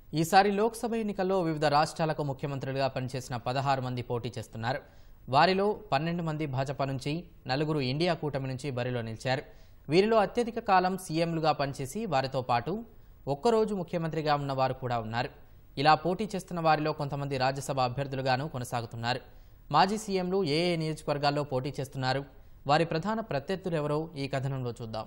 ఈసారి లోక్సభ ఎన్నికల్లో వివిధ రాష్ట్రాలకు ముఖ్యమంత్రులుగా పనిచేసిన పదహారు మంది పోటీ చేస్తున్నారు వారిలో పన్నెండు మంది భాజపా నుంచి నలుగురు ఇండియా కూటమి నుంచి బరిలో నిలిచారు వీరిలో అత్యధిక కాలం సీఎంలుగా పనిచేసి వారితో పాటు ఒక్కరోజు ముఖ్యమంత్రిగా ఉన్నవారు కూడా ఉన్నారు ఇలా పోటీ చేస్తున్న వారిలో కొంతమంది రాజ్యసభ అభ్యర్థులుగాను కొనసాగుతున్నారు మాజీ సీఎంలు ఏ ఏ నియోజకవర్గాల్లో పోటీ చేస్తున్నారు వారి ప్రధాన ప్రత్యర్థులెవరో ఈ కథనంలో చూద్దాం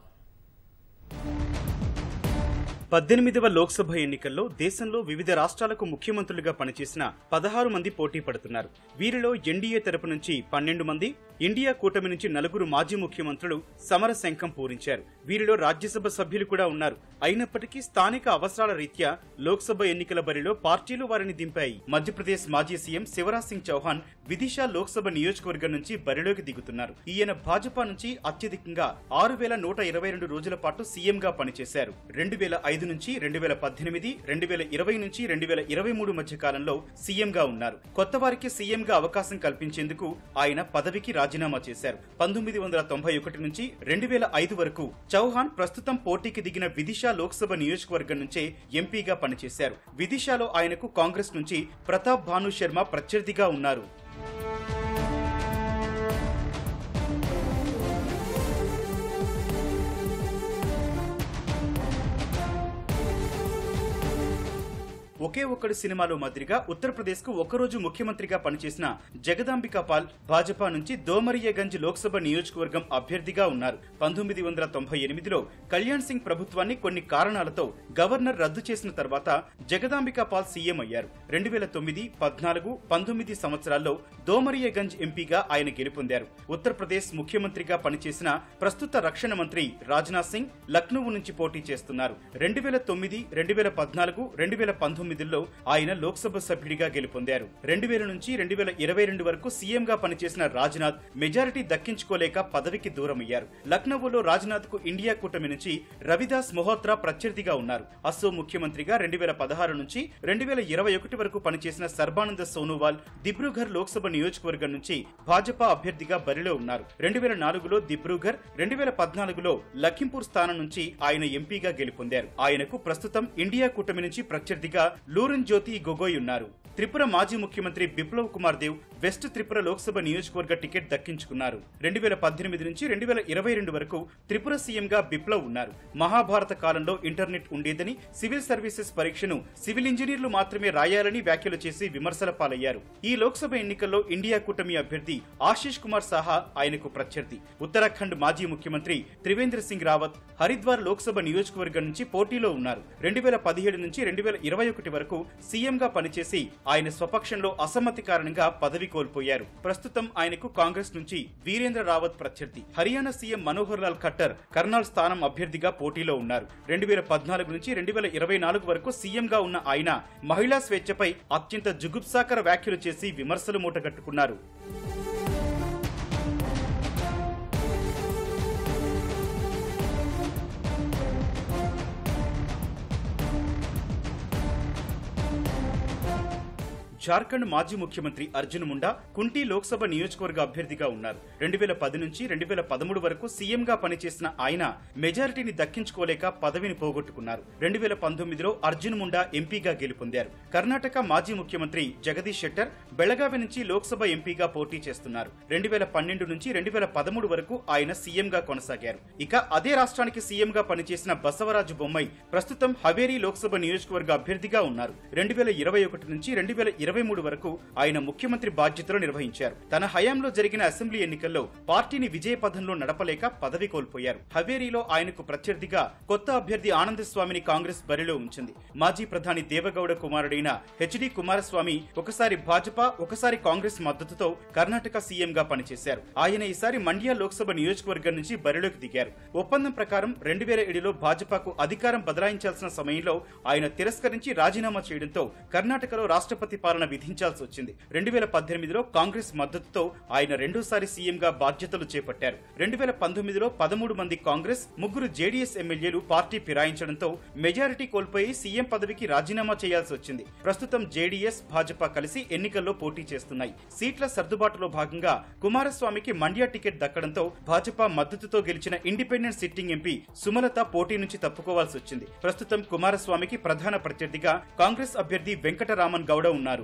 పద్దెనిమిదవ లోక్సభ ఎన్నికల్లో దేశంలో వివిధ రాష్ట్రాలకు ముఖ్యమంత్రులుగా పనిచేసిన పదహారు మంది పోటీ పడుతున్నారు వీరిలో ఎన్డీఏ తరపు నుంచి పన్నెండు మంది ఇండియా కూటమి నుంచి నలుగురు మాజీ ముఖ్యమంత్రులు సమర శంఖం పూరించారు వీరిలో రాజ్యసభ సభ్యులు కూడా ఉన్నారు అయినప్పటికీ స్థానిక అవసరాల రీత్యా లోక్సభ ఎన్నికల బరిలో పార్టీలు వారిని దింపాయి మధ్యప్రదేశ్ మాజీ సీఎం శివరాజ్ సింగ్ చౌహాన్ విదిశా లోక్సభ నియోజకవర్గం నుంచి బరిలోకి దిగుతున్నారు ఈయన భాజపా నుంచి అత్యధికంగా ఆరు వేల నూట ఇరవై రెండు రోజుల పాటు సీఎం గా పనిచేశారు రెండు వేల ఐదు నుంచి రెండు వేల పద్దెనిమిది రెండు వేల ఇరవై నుంచి రెండు వేల ఇరవై మూడు మధ్య కాలంలో సీఎం గా ఉన్నారు కొత్త వారికి సీఎం గా అవకాశం కల్పించేందుకు ఆయన పదవికి రాజీనామా చేశారు పంతొమ్మిది వందల తొంభై ఒకటి నుంచి రెండు వేల ఐదు వరకు చౌహాన్ ప్రస్తుతం పోటీకి దిగిన విదిశా లోక్సభ నియోజకవర్గం నుంచే ఎంపీగా పనిచేశారు విదిశాలో ఆయనకు కాంగ్రెస్ నుంచి ప్రతాప్ భాను శర్మ ప్రత్యర్థిగా ఉన్నారు ఒకే ఒక్కడు సినిమాలో మాదిరిగా ఉత్తరప్రదేశ్ కు ఒక్కరోజు ముఖ్యమంత్రిగా పనిచేసిన జగదాంబికా పాల్ భాజపా నుంచి దోమరియగంజ్ లోక్సభ నియోజకవర్గం అభ్యర్థిగా ఉన్నారు పంతొమ్మిది వందల తొంభై ఎనిమిదిలో కళ్యాణ్ సింగ్ ప్రభుత్వాన్ని కొన్ని కారణాలతో గవర్నర్ రద్దు చేసిన తర్వాత జగదాంబికా పాల్ సీఎం అయ్యారు రెండు వేల తొమ్మిది పద్నాలుగు పంతొమ్మిది సంవత్సరాల్లో దోమరియగంజ్ ఎంపీగా ఆయన గెలుపొందారు ఉత్తరప్రదేశ్ ముఖ్యమంత్రిగా పనిచేసిన ప్రస్తుత రక్షణ మంత్రి రాజ్నాథ్ సింగ్ లక్నో నుంచి పోటీ చేస్తున్నారు రెండు వేల తొమ్మిది రెండు వేల పద్నాలుగు రెండు వేల పంతొమ్మిదిలో ఆయన లోక్సభ సభ్యుడిగా గెలుపొందారు రెండు వేల నుంచి రెండు వేల ఇరవై రెండు వరకు సీఎం గా పనిచేసిన రాజ్నాథ్ మెజారిటీ దక్కించుకోలేక పదవికి దూరమయ్యారు లక్నోలో రాజ్నాథ్ కు ఇండియా కూటమి నుంచి రవిదాస్ మొహోత్రా ప్రత్యర్థిగా ఉన్నారు అస్సోం ముఖ్యమంత్రిగా రెండు వేల పదహారు నుంచి రెండు వేల ఇరవై ఒకటి వరకు పనిచేసిన సర్బానంద సోనోవాల్ దిబ్రూఘర్ లోక్సభ నియోజకవర్గం నుంచి భాజపా అభ్యర్థిగా బరిలో ఉన్నారు రెండు వేల నాలుగులో దిబ్రూఘర్ రెండు వేల పద్నాలుగులో లఖింపూర్ స్థానం నుంచి ఆయన ఎంపీగా గెలుపొందారు ఆయనకు ప్రస్తుతం ఇండియా కూటమి నుంచి ప్రత్యర్థిగా లూరన్ జ్యోతి గొగోయ్ ఉన్నారు త్రిపుర మాజీ ముఖ్యమంత్రి బిప్లవ్ కుమార్ దేవ్ వెస్ట్ త్రిపుర లోక్సభ నియోజకవర్గ టికెట్ దక్కించుకున్నారు రెండు వేల పద్దెనిమిది నుంచి రెండు వేల ఇరవై రెండు వరకు త్రిపుర సీఎంగా బిప్లవ్ ఉన్నారు మహాభారత కాలంలో ఇంటర్నెట్ ఉండేదని సివిల్ సర్వీసెస్ పరీక్షను సివిల్ ఇంజనీర్లు మాత్రమే రాయాలని వ్యాఖ్యలు చేసి విమర్శల పాలయ్యారు ఈ లోక్సభ ఎన్నికల్లో ఇండియా కూటమి అభ్యర్థి ఆశీష్ కుమార్ సాహా ఆయనకు ప్రత్యర్థి ఉత్తరాఖండ్ మాజీ ముఖ్యమంత్రి త్రివేంద్ర సింగ్ రావత్ హరిద్వార్ లోక్సభ నియోజకవర్గం నుంచి పోటీలో ఉన్నారు రెండు వేల పదిహేడు నుంచి రెండు వేల ఇరవై ఒకటి వరకు సీఎంగా పనిచేసి ఆయన స్వపక్షంలో అసమ్మతి కారణంగా పదవి కోల్పోయారు ప్రస్తుతం ఆయనకు కాంగ్రెస్ నుంచి వీరేంద్ర రావత్ ప్రత్యర్థి హర్యానా సీఎం మనోహర్ లాల్ ఖట్టర్ కర్నాల్ స్థానం అభ్యర్థిగా పోటీలో ఉన్నారు రెండు వేల పద్నాలుగు నుంచి రెండు వేల ఇరవై నాలుగు వరకు సీఎంగా ఉన్న ఆయన మహిళా స్వేచ్ఛపై అత్యంత జుగుప్సాకర వ్యాఖ్యలు చేసి విమర్శలు మూటగట్టుకున్నారు జార్ఖండ్ మాజీ ముఖ్యమంత్రి అర్జున్ ముండా కుంటీ లోక్సభ నియోజకవర్గ అభ్యర్థిగా ఉన్నారు రెండు వేల పది నుంచి రెండు వేల పదమూడు వరకు సీఎంగా పనిచేసిన ఆయన మెజారిటీని దక్కించుకోలేక పదవిని పోగొట్టుకున్నారు రెండు వేల పంతొమ్మిదిలో అర్జున్ ముండా ఎంపీగా గెలుపొందారు కర్ణాటక మాజీ ముఖ్యమంత్రి జగదీష్ షెట్టర్ బెళగావి నుంచి లోక్సభ ఎంపీగా పోటీ చేస్తున్నారు రెండు వేల పన్నెండు నుంచి రెండు వేల పదమూడు వరకు ఆయన సీఎంగా కొనసాగారు ఇక అదే రాష్ట్రానికి సీఎంగా పనిచేసిన బసవరాజు బొమ్మాయి ప్రస్తుతం హవేరీ లోక్సభ నియోజకవర్గ అభ్యర్థిగా ఉన్నారు రెండు వేల ఇరవై ఒకటి నుంచి రెండు వేల ఇరవై మూడు వరకు ఆయన ముఖ్యమంత్రి బాధ్యతలు నిర్వహించారు తన హయాంలో జరిగిన అసెంబ్లీ ఎన్నికల్లో పార్టీని విజయ పథంలో నడపలేక పదవి కోల్పోయారు హవేరీలో ఆయనకు ప్రత్యర్థిగా కొత్త అభ్యర్థి ఆనంద స్వామిని కాంగ్రెస్ బరిలో ఉంచింది మాజీ ప్రధాని దేవగౌడ కుమారుడైన హెచ్డి కుమారస్వామి ఒకసారి భాజపా ఒకసారి కాంగ్రెస్ మద్దతుతో కర్ణాటక సీఎంగా పనిచేశారు ఆయన ఈసారి మండ్యా లోక్సభ నియోజకవర్గం నుంచి బరిలోకి దిగారు ఒప్పందం ప్రకారం రెండు వేల ఏడులో భాజపాకు అధికారం బదలాయించాల్సిన సమయంలో ఆయన తిరస్కరించి రాజీనామా చేయడంతో కర్ణాటకలో రాష్ట్రపతి పాలన పాలన విధించాల్సి వచ్చింది రెండు వేల పద్దెనిమిదిలో కాంగ్రెస్ మద్దతుతో ఆయన రెండోసారి సీఎంగా బాధ్యతలు చేపట్టారు రెండు వేల పంతొమ్మిదిలో పదమూడు మంది కాంగ్రెస్ ముగ్గురు జేడీఎస్ ఎమ్మెల్యేలు పార్టీ ఫిరాయించడంతో మెజారిటీ కోల్పోయి సీఎం పదవికి రాజీనామా చేయాల్సి వచ్చింది ప్రస్తుతం జేడీఎస్ భాజపా కలిసి ఎన్నికల్లో పోటీ చేస్తున్నాయి సీట్ల సర్దుబాటులో భాగంగా కుమారస్వామికి మండ్యా టికెట్ దక్కడంతో భాజపా మద్దతుతో గెలిచిన ఇండిపెండెంట్ సిట్టింగ్ ఎంపీ సుమలత పోటీ నుంచి తప్పుకోవాల్సి వచ్చింది ప్రస్తుతం కుమారస్వామికి ప్రధాన ప్రత్యర్థిగా కాంగ్రెస్ అభ్యర్థి వెంకటరామన్ గౌడ ఉన్నారు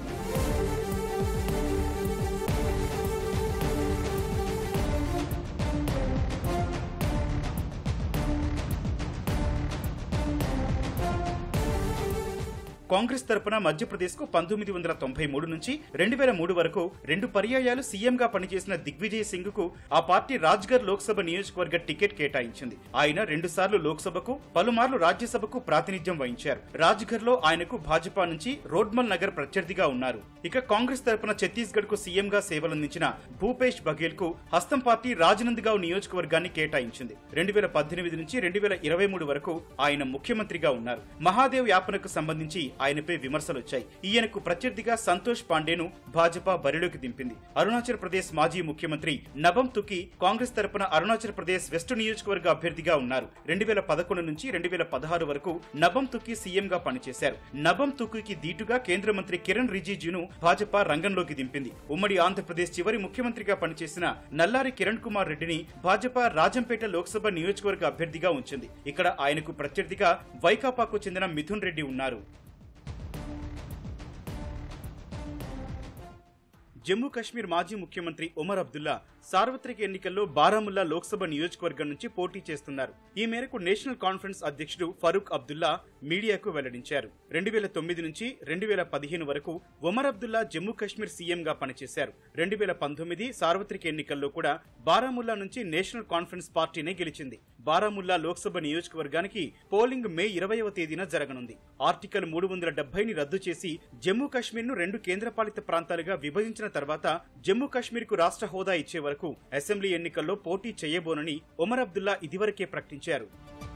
కాంగ్రెస్ తరపున మధ్యప్రదేశ్ కు పంతొమ్మిది వందల తొంభై మూడు నుంచి రెండు వేల మూడు వరకు రెండు పర్యాయాలు సీఎంగా పనిచేసిన దిగ్విజయ్ సింగ్ కు ఆ పార్టీ రాజ్గర్ లోక్సభ నియోజకవర్గ టికెట్ కేటాయించింది ఆయన రెండుసార్లు లోక్సభకు పలుమార్లు రాజ్యసభకు ప్రాతినిధ్యం వహించారు రాజ్గర్ లో ఆయనకు భాజపా నుంచి రోడ్మల్ నగర్ ప్రత్యర్థిగా ఉన్నారు ఇక కాంగ్రెస్ తరపున ఛత్తీస్గఢ్ కు సీఎంగా సేవలందించిన భూపేష్ బఘేల్ కు హస్తం పార్టీ రాజనందగావ్ నియోజకవర్గాన్ని కేటాయించింది రెండు వేల పద్దెనిమిది నుంచి రెండు వేల ఇరవై మూడు వరకు ఆయన ముఖ్యమంత్రిగా ఉన్నారు మహాదేవ్ యాపనకు సంబంధించి ఆయనపై విమర్శలు వచ్చాయి ఈయనకు ప్రత్యర్థిగా సంతోష్ పాండేను భాజపా బరిలోకి దింపింది అరుణాచల్ ప్రదేశ్ మాజీ ముఖ్యమంత్రి నబం తుకి కాంగ్రెస్ తరపున అరుణాచల్ ప్రదేశ్ వెస్ట్ నియోజకవర్గ అభ్యర్థిగా ఉన్నారు రెండు వేల పదకొండు నుంచి రెండు వేల పదహారు వరకు నబం తుకి సీఎంగా పనిచేశారు నబం తుకికి దీటుగా కేంద్ర మంత్రి కిరణ్ రిజిజును భాజపా రంగంలోకి దింపింది ఉమ్మడి ఆంధ్రప్రదేశ్ చివరి ముఖ్యమంత్రిగా పనిచేసిన నల్లారి కిరణ్ కుమార్ రెడ్డిని భాజపా రాజంపేట లోక్సభ నియోజకవర్గ అభ్యర్థిగా ఉంచింది ఇక్కడ ఆయనకు ప్రత్యర్థిగా వైకాపాకు చెందిన మిథున్ రెడ్డి ఉన్నారు జమ్మూ కాశ్మీర్ మాజీ ముఖ్యమంత్రి ఒమర్ అబ్దుల్లా సార్వత్రిక ఎన్నికల్లో బారాముల్లా లోక్సభ నియోజకవర్గం నుంచి పోటీ చేస్తున్నారు ఈ మేరకు నేషనల్ కాన్ఫరెన్స్ అధ్యక్షుడు ఫరూక్ అబ్దుల్లా మీడియాకు వెల్లడించారు రెండు వేల తొమ్మిది నుంచి రెండు వేల పదిహేను వరకు ఒమర్ అబ్దుల్లా జమ్మూ కాశ్మీర్ సీఎంగా పనిచేశారు రెండు వేల పంతొమ్మిది సార్వత్రిక ఎన్నికల్లో కూడా బారాముల్లా నుంచి నేషనల్ కాన్ఫరెన్స్ పార్టీనే గెలిచింది బారాముల్లా లోక్సభ నియోజకవర్గానికి పోలింగ్ మే ఇరవైవ తేదీన జరగనుంది ఆర్టికల్ మూడు వందల డెబ్బైని రద్దు చేసి జమ్మూ కాశ్మీర్ ను రెండు కేంద్రపాలిత ప్రాంతాలుగా విభజించిన తర్వాత జమ్మూ కాశ్మీర్ కు రాష్ట్ర హోదా ఇచ్చే వరకు అసెంబ్లీ ఎన్నికల్లో పోటీ చేయబోనని ఒమర్ అబ్దుల్లా ఇదివరకే ప్రకటించారు